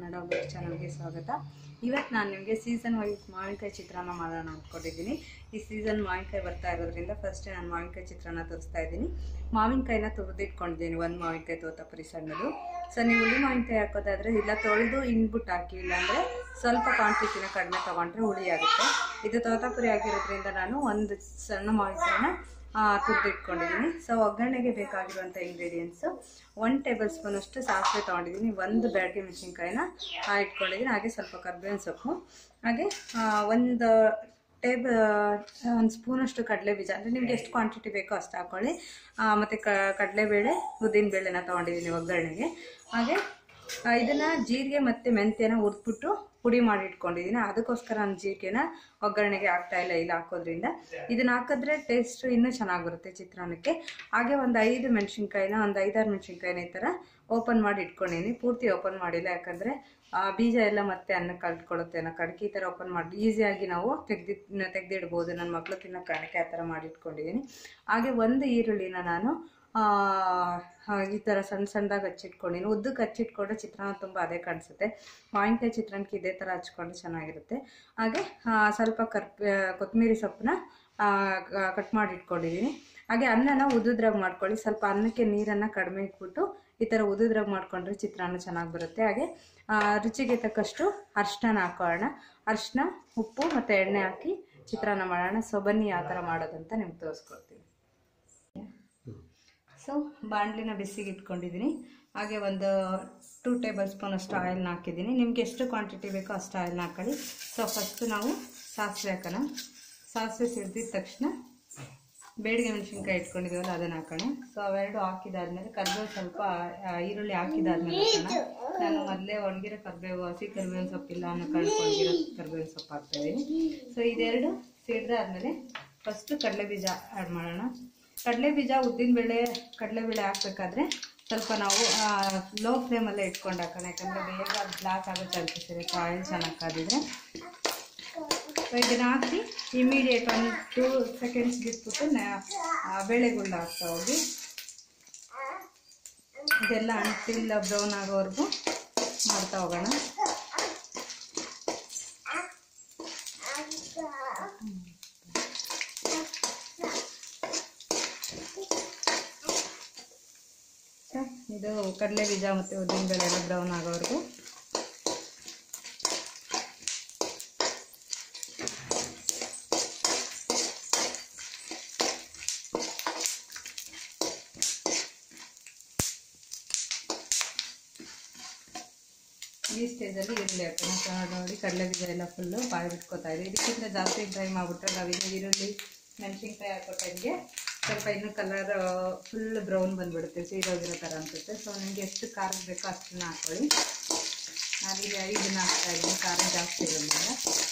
Kannada blog ಚಾನಲ್ಗೆ ಸ್ವಾಗತ ಇವತ್ತು ನಾನು ನಿಮಗೆ ಸೀಸನ್ ವೈಸ್ ಮಾವಿನಕಾಯಿ ಚಿತ್ರಾನ್ನ ಮಾಡೋಣ ಅಂದ್ಕೊಂಡಿದ್ದೀನಿ ಈ ಸೀಸನ್ ಮಾವಿನಕಾಯಿ ಬರ್ತಾ ಇರೋದ್ರಿಂದ ಫಸ್ಟ್ ನಾನು ಮಾವಿನಕಾಯಿ ಚಿತ್ರಾನ್ನ ತೋರಿಸ್ತಾ ಇದ್ದೀನಿ ಮಾವಿನಕಾಯಿನ ತುರಿದಿಟ್ಕೊಂಡಿದ್ದೀನಿ ಒಂದು ಮಾವಿನಕಾಯಿ ತೋತಪುರಿ ಸಣ್ಣದು ಸೊ ನೀವು ಹುಳಿ ಮಾವಿನಕಾಯಿ ಹಾಕೋದಾದ್ರೆ ಇಲ್ಲ ತೊಳೆದು ಹಿಂಡ್ಬಿಟ್ಟು ಹಾಕಿ ಇಲ್ಲಾಂದರೆ ಸ್ವಲ್ಪ ಕ್ವಾಂಟಿಟಿನ ಕಡಿಮೆ ತೊಗೊಂಡ್ರೆ ಹುಳಿ ಆಗುತ್ತೆ ಇದು ತೋತಾಪುರಿ ಆಗಿರೋದ್ರಿಂದ ನಾನು ಒಂದು ಸಣ್ಣ ಮಾವಿನಕಾಯಿನ ತುರಿದಿಟ್ಕೊಂಡಿದ್ದೀನಿ ಸೊ ಒಗ್ಗರಣೆಗೆ ಬೇಕಾಗಿರುವಂಥ ಇಂಗ್ರೀಡಿಯೆಂಟ್ಸು ಒನ್ ಟೇಬಲ್ ಸ್ಪೂನ್ ಅಷ್ಟು ಸಾಸಿವೆ ತೊಗೊಂಡಿದ್ದೀನಿ ಒಂದು ಬ್ಯಾಡಗೆ ಮೆಣಸಿನ್ಕಾಯಿನ ಇಟ್ಕೊಂಡಿದ್ದೀನಿ ಹಾಗೆ ಸ್ವಲ್ಪ ಕರ್ಬೇವಿನ ಸೊಪ್ಪು ಹಾಗೆ ಆ, ಒಂದು ಟೇಬ್ ಒಂದು ಸ್ಪೂನಷ್ಟು ಕಡಲೆ ಬೀಜ ಅಂದರೆ ನಿಮ್ಗೆ ಎಷ್ಟು ಕ್ವಾಂಟಿಟಿ ಬೇಕೋ ಅಷ್ಟು ಹಾಕ್ಕೊಳ್ಳಿ ಆ, ಮತ್ತು ಕ ಕಡಲೆಬೇಳೆ ಉದ್ದಿನಬೇಳೆನ ತೊಗೊಂಡಿದ್ದೀನಿ ಒಗ್ಗರಣೆಗೆ ಹಾಗೆ ಆ, ಇದನ್ನ ಜೀರಿಗೆ ಮತ್ತು ಮೆಂತ್ಯನ ಹುರ್ದ್ಬಿಟ್ಟು ಪುಡಿ ಮಾಡಿ ಇಟ್ಕೊಂಡಿದ್ದೀನಿ ಅದಕ್ಕೋಸ್ಕರ ನಾನು ಜೀರಿಗೆನ ಒಗ್ಗರಣೆಗೆ ಹಾಕ್ತಾ ಇಲ್ಲ ಇಲ್ಲಿ ಹಾಕೋದ್ರಿಂದ ಇದನ್ನ ಹಾಕಿದ್ರೆ ಟೇಸ್ಟ್ ಇನ್ನೂ ಚೆನ್ನಾಗಿ ಬರುತ್ತೆ ಚಿತ್ರಾನ್ನಕ್ಕೆ ಹಾಗೆ ಒಂದು ಐದು ಮೆಣಸಿನ್ಕಾಯಿನ ಒಂದು ಐದಾರು ಮೆಣಸಿನ್ಕಾಯಿನ ಈ ಥರ ಓಪನ್ ಮಾಡಿ ಇಟ್ಕೊಂಡಿದ್ದೀನಿ ಪೂರ್ತಿ ಓಪನ್ ಮಾಡಿಲ್ಲ ಯಾಕಂದರೆ ಬೀಜ ಎಲ್ಲ ಮತ್ತೆ ಅನ್ನ ಕಳ್ಕೊಳ್ಳುತ್ತೆ ಅನ್ನೋ ಕಡಕೆ ಈ ಥರ ಓಪನ್ ಮಾಡಿ ಈಸಿಯಾಗಿ ನಾವು ತೆಗ್ದಿ ತೆಗೆದಿಡ್ಬೋದು ನನ್ನ ಮಕ್ಕಳು ತಿನ್ನೋ ಕಾರಣಕ್ಕೆ ಆ ಥರ ಮಾಡಿ ಇಟ್ಕೊಂಡಿದ್ದೀನಿ ಹಾಗೆ ಒಂದು ಈರುಳ್ಳಿನ ನಾನು ಆ, ಆ, ಈ ಥರ ಸಣ್ಣ ಸಣ್ಣದಾಗಿ ಹಚ್ಚಿಟ್ಕೊಂಡಿನಿ ಉದ್ದಕ್ಕೆ ಹಚ್ಚಿಟ್ಕೊಂಡ್ರೆ ಚಿತ್ರಾನ್ನ ತುಂಬ ಅದೇ ಕಾಣಿಸುತ್ತೆ ಮಾವಿನಕಾಯಿ ಚಿತ್ರಾನ್ನಕ್ಕೆ ಇದೇ ಥರ ಹಚ್ಕೊಂಡು ಚೆನ್ನಾಗಿರುತ್ತೆ ಹಾಗೆ ಆ, ಸ್ವಲ್ಪ ಕರ್ಪ್ ಕೊತ್ತಂಬರಿ ಸೊಪ್ಪನ್ನ ಕಟ್ ಮಾಡಿ ಇಟ್ಕೊಂಡಿದ್ದೀನಿ ಹಾಗೆ ಅನ್ನನ ಉದುದ್ರಾಗ ಮಾಡ್ಕೊಳ್ಳಿ ಸ್ವಲ್ಪ ಅನ್ನಕ್ಕೆ ನೀರನ್ನು ಕಡಿಮೆ ಇಟ್ಬಿಟ್ಟು ಈ ಥರ ಉದುದ್ರಾಗ ಮಾಡ್ಕೊಂಡ್ರೆ ಚಿತ್ರಾನ್ನ ಚೆನ್ನಾಗಿ ಬರುತ್ತೆ ಹಾಗೆ ಆ, ರುಚಿಗೆ ತಕ್ಕಷ್ಟು ಅರ್ಶಿನ ಹಾಕೋಣ ಅರ್ಶಿನ ಉಪ್ಪು ಮತ್ತು ಎಣ್ಣೆ ಹಾಕಿ ಚಿತ್ರಾನ್ನ ಮಾಡೋಣ ಸೊ ಬನ್ನಿ ಯಾವ ಥರ ಮಾಡೋದಂತ ನಿಮ್ಗೆ ತೋರಿಸ್ಕೊಡ್ತೀನಿ ಸೊ ಬಾಣಲಿನ ಬಿಸಿಗೆ ಇಟ್ಕೊಂಡಿದ್ದೀನಿ ಹಾಗೆ ಒಂದು ಟೂ ಟೇಬಲ್ ಸ್ಪೂನ್ ಅಷ್ಟು ಆಯಿಲ್ನ ಹಾಕಿದ್ದೀನಿ ನಿಮ್ಗೆ ಎಷ್ಟು ಕ್ವಾಂಟಿಟಿ ಬೇಕೋ ಅಷ್ಟು ಆಯಿಲ್ನ ಹಾಕೊಳ್ಳಿ ಸೊ ಫಸ್ಟು ನಾವು ಸಾಸಿವೆ ಹಾಕೋಣ ಸಾಸಿವೆ ಸಿಡ್ದಿದ ತಕ್ಷಣ ಬೇಡಿಗೆ ಮೆಣಸಿನ್ಕಾಯಿ ಇಟ್ಕೊಂಡಿದ್ದೀವಲ್ಲ ಅದನ್ನು ಹಾಕೋಣ ಸೊ ಅವೆರಡು ಹಾಕಿದಾದ್ಮೇಲೆ ಕರ್ಬೇವು ಸ್ವಲ್ಪ ಆ, ಈರುಳ್ಳಿ ಹಾಕಿದಾದ್ಮೇಲೆ ಹಾಕೋಣ ನಾನು ಮೊದಲೇ ಒಣಗಿರೋ ಕರ್ಬೇವು ಹಸಿ ಕರ್ಬೇವಿನ ಸೊಪ್ಪಿಲ್ಲ ಅನ್ನೋ ಕಾರಣಕ್ಕೆ ಒಣಗಿರೋ ಕರ್ಬೇವಿನ ಸೊಪ್ಪು ಹಾಕ್ತಾ ಇದ್ದೀನಿ ಸೊ ಇದೆರಡು ಸಿಡ್ದಾದ್ಮೇಲೆ ಫಸ್ಟು ಕಡಲೆ ಬೀಜ ಆ್ಯಡ್ ಮಾಡೋಣ ಕಡಲೆ ಬೀಜ ಉದ್ದಿನಬೇಳೆ ಕಡಲೆಬೇಳೆ ಹಾಕ್ಬೇಕಾದ್ರೆ ಸ್ವಲ್ಪ ನಾವು ಲೋ ಫ್ಲೇಮಲ್ಲೇ ಇಟ್ಕೊಂಡು ಹಾಕೋಣ ಯಾಕಂದರೆ ಬೇಗ ಬ್ಲಾಕ್ ಆಗೋ ಚಾನ್ಸಸ್ ಇರುತ್ತೆ ಆಯಿಲ್ ಚೆನ್ನಾಗಿ ಕಾದಿದ್ರೆ ಸೊ ಇದನ್ನ ಹಾಕಿ ಇಮಿಡಿಯೇಟ್ ಒಂದು ಟೂ ಸೆಕೆಂಡ್ಸ್ ಬಿಟ್ಬಿಟ್ಟು ನ- ಬೇಳೆಗಳ್ನ ಹಾಕ್ತಾ ಹೋಗಿ ಇದೆಲ್ಲ ಅಂಟಿಲ್ಲ ಬ್ರೌನ್ ಆಗೋವರೆಗೂ ಮಾಡ್ತಾ ಹೋಗೋಣ ಸೊ, ಇದು ಕಡಲೆ ಬೀಜ ಮತ್ತು ಉದ್ದಿನಬೇಳೆ ಎಲ್ಲ ಬ್ರೌನ್ ಆಗೋವರೆಗೂ ಈ ಸ್ಟೇಜಲ್ಲಿ ಈರುಳ್ಳಿ ಹಾಕೋಣ ಸೊ ನೋಡಿ ಕಡಲೆ ಬೀಜ ಎಲ್ಲ ಫುಲ್ಲು ಬಾಯಿ ಬಿಟ್ಕೋತಾ ಇದೆ ಇದಕ್ಕಿಂತ ಜಾಸ್ತಿ ಡ್ರೈ ಮಾಡಿಬಿಟ್ರೆ ನಾವಿನ್ನು ಈರುಳ್ಳಿ ಮೆಣಸಿನ್ಕಾಯಿ ಹಾಕೋ ಟೈಮ್ಗೆ ಸ್ವಲ್ಪ ಇನ್ನೂ ಕಲರ್ ಫುಲ್ ಬ್ರೌನ್ ಬಂದ್ಬಿಡುತ್ತೆ ಸೀದೋಗಿರೋ ಥರ ಅನ್ಸುತ್ತೆ ಸೊ ನಿಮಗೆ ಎಷ್ಟು ಖಾರ ಬೇಕೋ ಅಷ್ಟನ್ನ ಹಾಕೊಳ್ಳಿ ನಾನೀಗ ಐದನ್ನ ಹಾಕ್ತಾ ಇದ್ದೀನಿ ಖಾರ ಜಾಸ್ತಿ ಇರೋದ್ರಿಂದ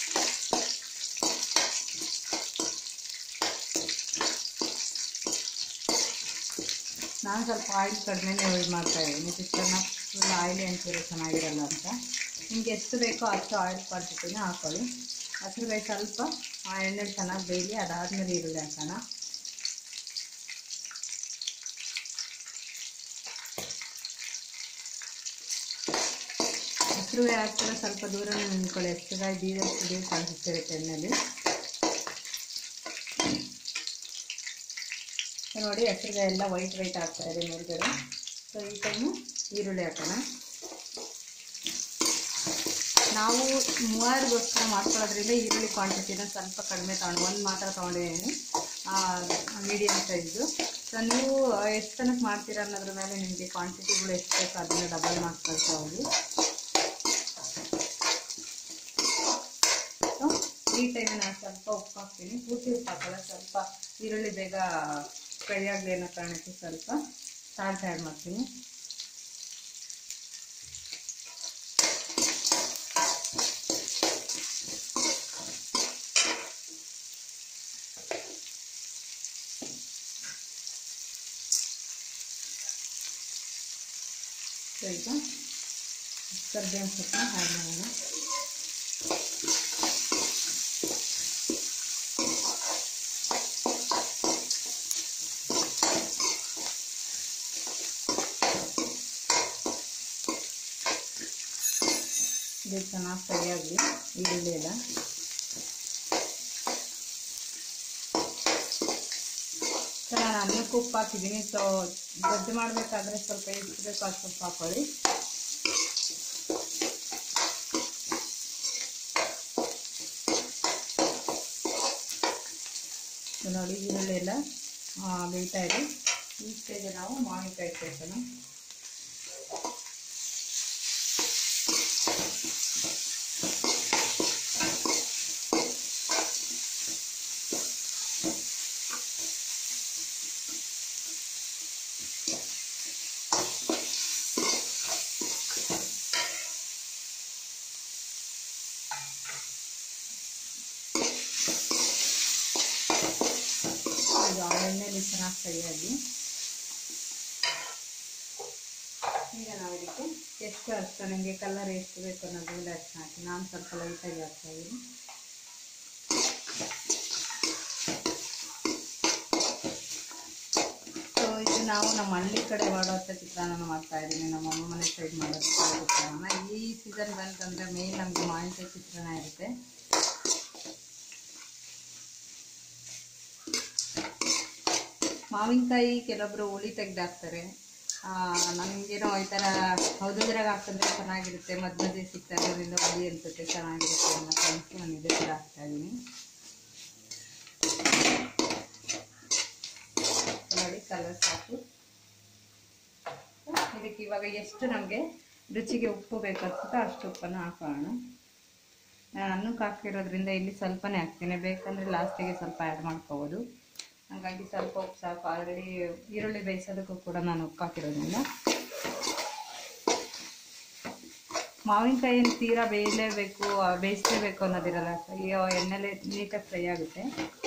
ನಾನು ಸ್ವಲ್ಪ ಆಯಿಲ್ ಕಡಿಮೆನೇ ಯೂಸ್ ಮಾಡ್ತಾ ಇದ್ದೀನಿ ಚಿತ್ರಾನ್ನ ಫುಲ್ ಆಯಿಲಿ ಅಂತಿರೋ ಚೆನ್ನಾಗಿರಲ್ಲ ಅಂತ ನಿಮ್ಗೆ ಎಷ್ಟು ಬೇಕೋ ಅಷ್ಟು ಆಯಿಲ್ ಕ್ವಾಂಟಿಟಿನ ಹಾಕೊಳ್ಳಿ ಹಸಿರುಗಾಯಿ ಸ್ವಲ್ಪ ಆ ಎಣ್ಣೆ ಚೆನ್ನಾಗಿ ಬೇಯಲಿ ಅದಾದಮೇಲೆ ಈರುಳ್ಳಿ ಹಾಕೋಣ ಹಸಿರುಗಾಯಿ ಹಾಕ್ತಾರೆ ಸ್ವಲ್ಪ ದೂರನೇ ನಿಂತ್ಕೊಳ್ಳಿ ಹಸಿರುಗಾಯಿ ಬೀಜಷ್ಟು ಬೇಗ ಕಾಣಿಸ್ತಿರುತ್ತೆ ಎಣ್ಣೆಲಿ ಸೊ ನೋಡಿ ಹಸಿರುಗಾಯಿ ಎಲ್ಲ ವೈಟ್ ವೈಟ್ ಆಗ್ತಾ ಇದೆ ಮೇಲ್ಗಡೆ ಸೊ ಈ ಟೈಮು ಈರುಳ್ಳಿ ಹಾಕೋಣ ನಾವು ಮೂವಾರಿಗೋಸ್ಕರ ಮಾಡ್ಕೊಳ್ಳೋದ್ರಿಂದ ಈರುಳ್ಳಿ ಕ್ವಾಂಟಿಟಿನ ಸ್ವಲ್ಪ ಕಡಿಮೆ ತೊಗೊಂಡು ಒಂದು ಮಾತ್ರ ತೊಗೊಂಡಿದ್ದೀನಿ ಮೀಡಿಯಮ್ ಸೈಜು ಸೊ ನೀವು ಎಷ್ಟು ತನಕ ಮಾಡ್ತೀರಾ ಅನ್ನೋದ್ರ ಮೇಲೆ ನಿಮಗೆ ಕ್ವಾಂಟಿಟಿಗಳು ಎಷ್ಟು ಬೇಕು ಅದನ್ನು ಡಬಲ್ ಮಾಡ್ಕೊಳ್ತಾ ಹೋಗಿ ಸೊ ಈ ಟೈಮಿಗೆ ನಾನು ಸ್ವಲ್ಪ ಉಪ್ಪು ಹಾಕ್ತೀನಿ ಪೂರ್ತಿ ಉಪ್ಪು ಹಾಕಲ್ಲ ಸ್ವಲ್ಪ ಈರುಳ್ಳಿ ಬೇಗ ಫ್ರೈ ಆಗಲಿ ಅನ್ನೋ ಕಾರಣಕ್ಕೆ ಸ್ವಲ್ಪ ಸಾಲ್ಟ್ ಆ್ಯಡ್ ಮಾಡ್ತೀನಿ ಸೊ ಈಗ ಕರ್ಬೇವಿನ ಸೊಪ್ಪನ್ನ ಆ್ಯಡ್ ಮಾಡೋಣ ಇದು ಚೆನ್ನಾಗಿ ಸರಿಯಾಗಿ ಈರುಳ್ಳಿ ಎಲ್ಲ ಸೊ ನಾನು ಅನ್ನಕ್ಕೆ ಉಪ್ಪು ಹಾಕಿದ್ದೀನಿ ಸೊ ಗೊಜ್ಜು ಮಾಡಬೇಕಾದ್ರೆ ಸ್ವಲ್ಪ ಎಷ್ಟು ಬೇಕೋ ಅಷ್ಟು ಉಪ್ಪು ಹಾಕೊಳ್ಳಿ ಸೊ ನೋಡಿ ಈರುಳ್ಳಿ ಎಲ್ಲ ಆ, ಬೇಯ್ತಾ ಇದೆ ಈ ಸ್ಟೇಜ್ ನಾವು ಮಾವಿನಕಾಯಿ ಸೇರ್ಸೋಣ ಇದು ಎಣ್ಣೆಲಿ ಚೆನ್ನಾಗಿ ಸರಿಯಾಗಿ ಈಗ ನಾವು ಇದಕ್ಕೆ ಎಷ್ಟು ಅಷ್ಟು ನನಗೆ ಕಲರ್ ಎಷ್ಟು ಬೇಕು ಅನ್ನೋದ್ರಿಂದ ಅಷ್ಟು ಹಾಕಿ ನಾನು ಸ್ವಲ್ಪ ಲೈಟಾಗಿ ಹಾಕ್ತಾ ಇದ್ದೀನಿ ಸೊ ಇದು ನಾವು ನಮ್ಮ ಹಳ್ಳಿ ಕಡೆ ಮಾಡೋಂಥ ಚಿತ್ರಾನ್ನ ಮಾಡ್ತಾ ಇದ್ದೀನಿ ನಮ್ಮ ಅಮ್ಮ ಮನೆ ಸೈಡ್ ಮಾಡೋಂಥ ಚಿತ್ರಾನ್ನ ಈ ಸೀಸನ್ ಬಂತಂದರೆ ಮೇನ್ ನಮಗೆ ಮಾವಿನಕಾಯಿ ಚಿತ್ರಾನ್ನ ಇರುತ್ತೆ ಮಾವಿನಕಾಯಿ ಕೆಲವೊಬ್ರು ಹುಳಿ ತೆಗ್ದಾಕ್ತಾರೆ ನನಗೇನೋ ಈ ಥರ ಹೌದುದ್ರಾಗ ಹಾಕಿದ್ರೆ ಚೆನ್ನಾಗಿರುತ್ತೆ ಮಧ್ಯ ಮಧ್ಯೆ ಸಿಗ್ತಾ ಇರೋದ್ರಿಂದ ಹುಳಿ ಅನ್ಸುತ್ತೆ ಚೆನ್ನಾಗಿರುತ್ತೆ ಅನ್ನೋ ಕಾರಣಕ್ಕೆ ನಾನು ಇದೇ ಥರ ಹಾಕ್ತಾ ಇದ್ದೀನಿ ನೋಡಿ ಕಲರ್ ಸಾಕು ಇದಕ್ಕೆ ಇವಾಗ ಎಷ್ಟು ನಮಗೆ ರುಚಿಗೆ ಉಪ್ಪು ಬೇಕು ಅನ್ಸುತ್ತೋ ಅಷ್ಟು ಉಪ್ಪನ್ನು ಹಾಕೋಣ ನಾನು ಅನ್ನಕ್ಕೆ ಹಾಕಿರೋದ್ರಿಂದ ಇಲ್ಲಿ ಸ್ವಲ್ಪನೇ ಹಾಕ್ತೀನಿ ಬೇಕಂದರೆ ಲಾಸ್ಟಿಗೆ ಸ್ವಲ್ಪ ಆ್ಯಡ್ ಮಾಡ್ಕೋಬೋದು ಹಾಗಾಗಿ ಸ್ವಲ್ಪ ಉಪ್ಪು ಸಾಕು ಆಲ್ರೆಡಿ ಈರುಳ್ಳಿ ಬೇಯಿಸೋದಕ್ಕೂ ಕೂಡ ನಾನು ಉಪ್ಪು ಹಾಕಿರೋದ್ರಿಂದ ಮಾವಿನಕಾಯಿಯನ್ನು ತೀರಾ ಬೇಯಲೇಬೇಕು ಬೇಯಿಸಲೇಬೇಕು ಅನ್ನೋದಿರಲ್ಲ ಈ ಎಣ್ಣೆಲೆ ನೀಟಾಗಿ ಫ್ರೈ ಆಗುತ್ತೆ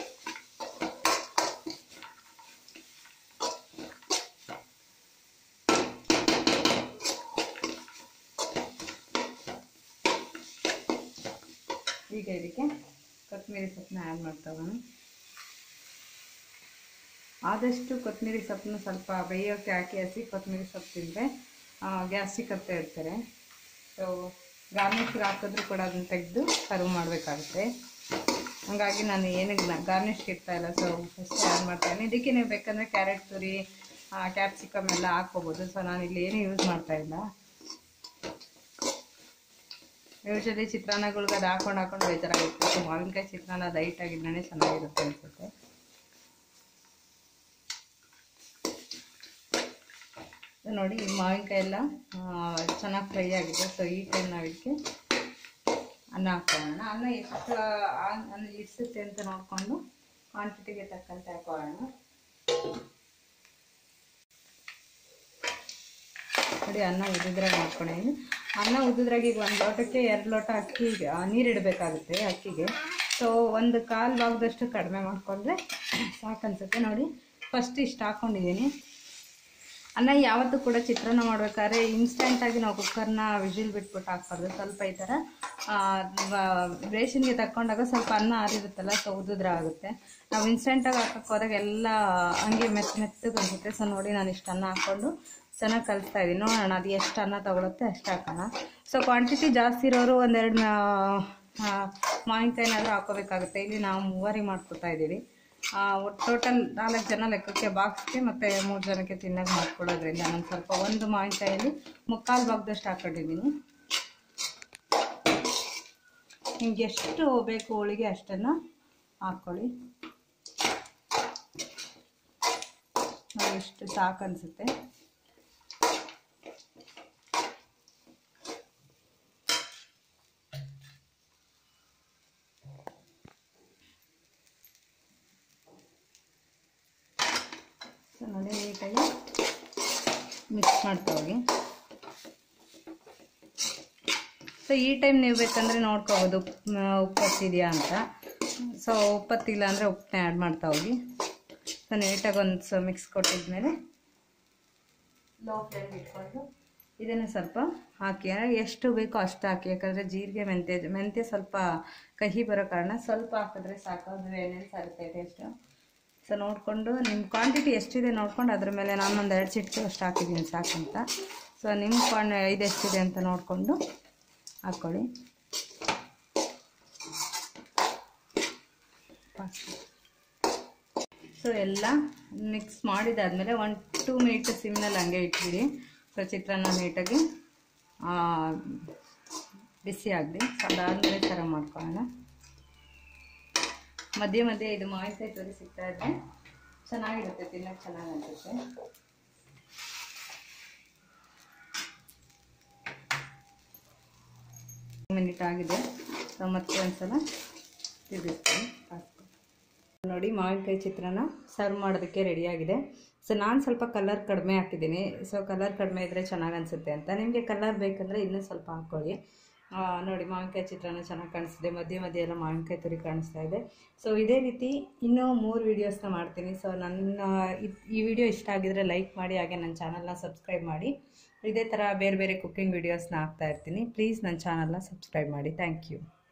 ಈಗ ಇದಕ್ಕೆ ಕೊತ್ತಂಬರಿ ಸೊಪ್ಪನ್ನ ಆ್ಯಡ್ ಮಾಡ್ತಾ ಹೋಗೋಣ ಆದಷ್ಟು ಕೊತ್ತಂಬರಿ ಸೊಪ್ಪನ್ನ ಸ್ವಲ್ಪ ಬೇಯೋಕ್ಕೆ ಹಾಕಿ ಹಸಿ ಕೊತ್ತಂಬರಿ ಸೊಪ್ಪು ತಿಂದರೆ ಗ್ಯಾಸ್ಟ್ರಿಕ್ ಅಂತ ಹೇಳ್ತಾರೆ ಸೊ ಗಾರ್ನಿಷ್ಗೆ ಹಾಕಿದ್ರು ಕೂಡ ಅದನ್ನ ತೆಗೆದು ಸರ್ವ್ ಮಾಡಬೇಕಾಗುತ್ತೆ ಹಾಗಾಗಿ ನಾನು ಏನಕ್ಕೆ ಗಾರ್ನಿಷ್ಗೆ ಇಡ್ತಾ ಇಲ್ಲ ಸೊ ಫಸ್ಟ್ ಆ್ಯಡ್ ಮಾಡ್ತಾಯಿದ್ದೀನಿ ಇದಕ್ಕೆ ನೀವು ಬೇಕಂದರೆ ಕ್ಯಾರೆಟ್ ತುರಿ ಕ್ಯಾಪ್ಸಿಕಮ್ ಎಲ್ಲ ಹಾಕ್ಕೋಬೋದು ಸೊ ನಾನು ಇಲ್ಲಿ ಏನು ಯೂಸ್ ಮಾಡ್ತಾ ಇಲ್ಲ ಯೂಶಲಿ ಚಿತ್ರಾನ್ನಗಳ್ಗೆ ಅದು ಹಾಕೊಂಡು ಹಾಕೊಂಡು ಬೇಜಾರಾಗುತ್ತೆ ಸೊ ಮಾವಿನಕಾಯಿ ಚಿತ್ರಾನ್ನ ಲೈಟ್ ಆಗಿದ್ರೆ ಚೆನ್ನಾಗಿರುತ್ತೆ ಅನ್ಸುತ್ತೆ ನೋಡಿ ಈ ಮಾವಿನಕಾಯಿ ಎಲ್ಲ ಚೆನ್ನಾಗಿ ಫ್ರೈ ಆಗಿದೆ ಸೊ ಈ ಟೈಮ್ ನಾವು ಇದಕ್ಕೆ ಅನ್ನ ಹಾಕೊಳ್ಳೋಣ ಅನ್ನ ಎಷ್ಟು ಆ- ಅನ್ನ ಇಡಿಸುತ್ತೆ ಅಂತ ನೋಡಿಕೊಂಡು ಕ್ವಾಂಟಿಟಿಗೆ ತಕ್ಕಂತೆ ಹಾಕೊಳ್ಳೋಣ ನೋಡಿ ಅನ್ನ ಉದ್ದಿದ್ರಾಗ ಮಾಡ್ಕೊಂಡಿದ್ದೀನಿ ಅನ್ನ ಉದ್ದಿದ್ರಾಗ ಈಗ ಒಂದು ಲೋಟಕ್ಕೆ ಎರಡು ಲೋಟ ಅಕ್ಕಿ ನೀರು ಇಡಬೇಕಾಗುತ್ತೆ ಅಕ್ಕಿಗೆ ಸೊ ಒಂದು ಕಾಲು ಭಾಗದಷ್ಟು ಕಡಿಮೆ ಮಾಡಿಕೊಂಡ್ರೆ ಸಾಕನ್ಸುತ್ತೆ ನೋಡಿ ಫಸ್ಟ್ ಇಷ್ಟು ಹಾಕ್ಕೊಂಡಿದ್ದೀನಿ ಅನ್ನ ಯಾವತ್ತೂ ಕೂಡ ಚಿತ್ರಾನ್ನ ಮಾಡ್ಬೇಕಾದ್ರೆ ಇನ್ಸ್ಟೆಂಟಾಗಿ ನಾವು ಕುಕ್ಕರ್ನ ವಿಜಿಲ್ ಬಿಟ್ಬಿಟ್ಟು ಹಾಕ್ಬಾರ್ದು ಸ್ವಲ್ಪ ಈ ಥರ ರೇಷನ್ಗೆ ತಕ್ಕೊಂಡಾಗ ಸ್ವಲ್ಪ ಅನ್ನ ಆರಿರುತ್ತಲ್ಲ ಸೊ ಉದುದ್ರ ಆಗುತ್ತೆ ನಾವು ಇನ್ಸ್ಟೆಂಟಾಗಿ ಹಾಕಕ್ಕೆ ಹೋದಾಗ ಎಲ್ಲ ಹಂಗೆ ಮೆತ್ತ ಮೆತ್ತಗೆ ಅನ್ಸುತ್ತೆ ಸೊ ನೋಡಿ ನಾನು ಇಷ್ಟು ಅನ್ನ ಹಾಕ್ಕೊಂಡು ಚೆನ್ನಾಗಿ ಕಲಿಸ್ತಾ ಇದ್ದೀನಿ ನೋಡೋಣ ಅದು ಎಷ್ಟು ಅನ್ನ ತಗೊಳುತ್ತೆ ಅಷ್ಟು ಹಾಕೋಣ ಸೊ ಕ್ವಾಂಟಿಟಿ ಜಾಸ್ತಿ ಇರೋರು ಒಂದೆರಡು ಮಾವಿನಕಾಯಿನಾದ್ರೂ ಹಾಕೋಬೇಕಾಗುತ್ತೆ ಇಲ್ಲಿ ನಾವು ಮೂವರಿಗೆ ಮಾಡ್ಕೊತಾ ಇದ್ದೀವಿ ಟೋಟಲ್ ನಾಲ್ಕು ಜನ ಲೆಕ್ಕಕ್ಕೆ ಬಾಕ್ಸ್ಗೆ ಮತ್ತು ಮೂರು ಜನಕ್ಕೆ ತಿನ್ನೋಕೆ ಮಾಡ್ಕೊಡೋದ್ರಿಂದ ನಾನು ಸ್ವಲ್ಪ ಒಂದು ಮಾವಿನಕಾಯಲ್ಲಿ ಮುಕ್ಕಾಲು ಭಾಗದಷ್ಟು ಹಾಕೊಂಡಿದ್ದೀನಿ ನಿಮ್ಗೆ ಎಷ್ಟು ಬೇಕು ಹೋಳಿಗೆ ಅಷ್ಟನ್ನು ಹಾಕ್ಕೊಳ್ಳಿ ನೋಡಿ ಇಷ್ಟು ಸಾಕು ಅನಿಸುತ್ತೆ ಸೊ ನೋಡಿ ನೀಟಾಗಿ ಮಿಕ್ಸ್ ಮಾಡ್ತಾ ಹೋಗಿ ಸೊ ಈ ಟೈಮ್ ನೀವು ಬೇಕಂದರೆ ನೋಡ್ಕೋಬೋದು ಉಪ್ಪು ಹತ್ತಿದೆಯಾ ಅಂತ ಸೊ ಉಪ್ಪತ್ತಿಲ್ಲ ಅಂದರೆ ಉಪ್ಪನ್ನ ಆ್ಯಡ್ ಮಾಡ್ತಾ ಹೋಗಿ ಸೊ ನೀಟಾಗಿ ಒಂದು ಸೊ ಮಿಕ್ಸ್ ಕೊಟ್ಟಿದ್ಮೇಲೆ ಲೋ ಫ್ಲೇಮ್ ಇಟ್ಕೊಂಡು ಇದನ್ನು ಸ್ವಲ್ಪ ಹಾಕಿ ಅಂದ್ರೆ ಎಷ್ಟು ಬೇಕೋ ಅಷ್ಟು ಹಾಕಿ ಯಾಕಂದರೆ ಜೀರಿಗೆ ಮೆಂತ್ಯ ಮೆಂತ್ಯ ಸ್ವಲ್ಪ ಕಹಿ ಬರೋ ಕಾರಣ ಸ್ವಲ್ಪ ಹಾಕಿದ್ರೆ ಸಾಕು ಅದು ಏನೇನು ಸಾರುತ್ತೆ ಟೇಸ್ಟು ಸೊ ನೋಡಿಕೊಂಡು ನಿಮ್ಮ ಕ್ವಾಂಟಿಟಿ ಎಷ್ಟಿದೆ ನೋಡ್ಕೊಂಡು ಅದ್ರ ಮೇಲೆ ನಾನು ಒಂದು ಎರಡು ಚಿಟಿಕೆ ಅಷ್ಟು ಹಾಕಿದ್ದೀನಿ ಸಾಕಂತ ಸೊ ನಿಮ್ಮ ಕ್ವಾನ್ ಇದು ಎಷ್ಟಿದೆ ಅಂತ ನೋಡಿಕೊಂಡು ಹಾಕ್ಕೊಳ್ಳಿ ಸೊ ಎಲ್ಲ ಮಿಕ್ಸ್ ಮಾಡಿದಾದ್ಮೇಲೆ ಒನ್ ಟೂ ಮಿನಿಟ್ ಸಿಮ್ನಲ್ಲಿ ಹಂಗೆ ಇಟ್ಬಿಡಿ ಸೊ ಚಿತ್ರಾನ್ನ ನೀಟಾಗಿ ಆ, ಬಿಸಿ ಆಗಲಿ ಸೊ ಅದಾದಮೇಲೆ ಸರ್ವ್ ಮಾಡ್ಕೊಳ್ಳೋಣ ಮಧ್ಯೆ ಮಧ್ಯೆ ಇದು ಮಾವಿನಕಾಯಿ ತುರಿ ಸಿಗ್ತಾ ಇದ್ರೆ ಚೆನ್ನಾಗಿರುತ್ತೆ ತಿನ್ನೋಕೆ ಚೆನ್ನಾಗಿ ಅನಿಸುತ್ತೆ ಮಿನಿಟ್ ಆಗಿದೆ ಸೊ ಮತ್ತೆ ಒಂದ್ಸಲ ತಿರುಗಿಸ್ತೀನಿ ನೋಡಿ ಮಾವಿನಕಾಯಿ ಚಿತ್ರಾನ್ನ ಸರ್ವ್ ಮಾಡೋದಕ್ಕೆ ರೆಡಿಯಾಗಿದೆ ಸೊ ನಾನು ಸ್ವಲ್ಪ ಕಲರ್ ಕಡಿಮೆ ಹಾಕಿದ್ದೀನಿ ಸೊ ಕಲರ್ ಕಡಿಮೆ ಇದ್ದರೆ ಚೆನ್ನಾಗಿ ಅನಿಸುತ್ತೆ ಅಂತ ನಿಮಗೆ ಕಲರ್ ಬೇಕಂದರೆ ಇನ್ನೂ ಸ್ವಲ್ಪ ಹಾಕ್ಕೊಳ್ಳಿ ಆ, ನೋಡಿ ಮಾವಿನಕಾಯಿ ಚಿತ್ರಾನ್ನ ಚೆನ್ನಾಗಿ ಕಾಣಿಸ್ತಿದೆ ಮಧ್ಯೆ ಮಧ್ಯೆ ಎಲ್ಲ ಮಾವಿನಕಾಯಿ ತುರಿ ಕಾಣಿಸ್ತಾ ಇದೆ ಸೊ ಇದೇ ರೀತಿ ಇನ್ನೂ ಮೂರು ವೀಡಿಯೋಸ್ನ ಮಾಡ್ತೀನಿ ಸೊ ನನ್ನ ಇದ್- ಈ ವಿಡಿಯೋ ಇಷ್ಟ ಆಗಿದ್ರೆ ಲೈಕ್ ಮಾಡಿ ಹಾಗೆ ನನ್ನ ಚಾನಲ್ನ ಸಬ್ಸ್ಕ್ರೈಬ್ ಮಾಡಿ ಇದೇ ಥರ ಬೇರೆ ಬೇರೆ ಕುಕ್ಕಿಂಗ್ ವೀಡಿಯೋಸ್ನ ಹಾಕ್ತಾ ಇರ್ತೀನಿ ಪ್ಲೀಸ್ ನನ್ನ ಚಾನಲ್ನ ಸಬ್ಸ್ಕ್ರೈಬ್ ಮಾಡಿ ಥ್ಯಾಂಕ್ ಯು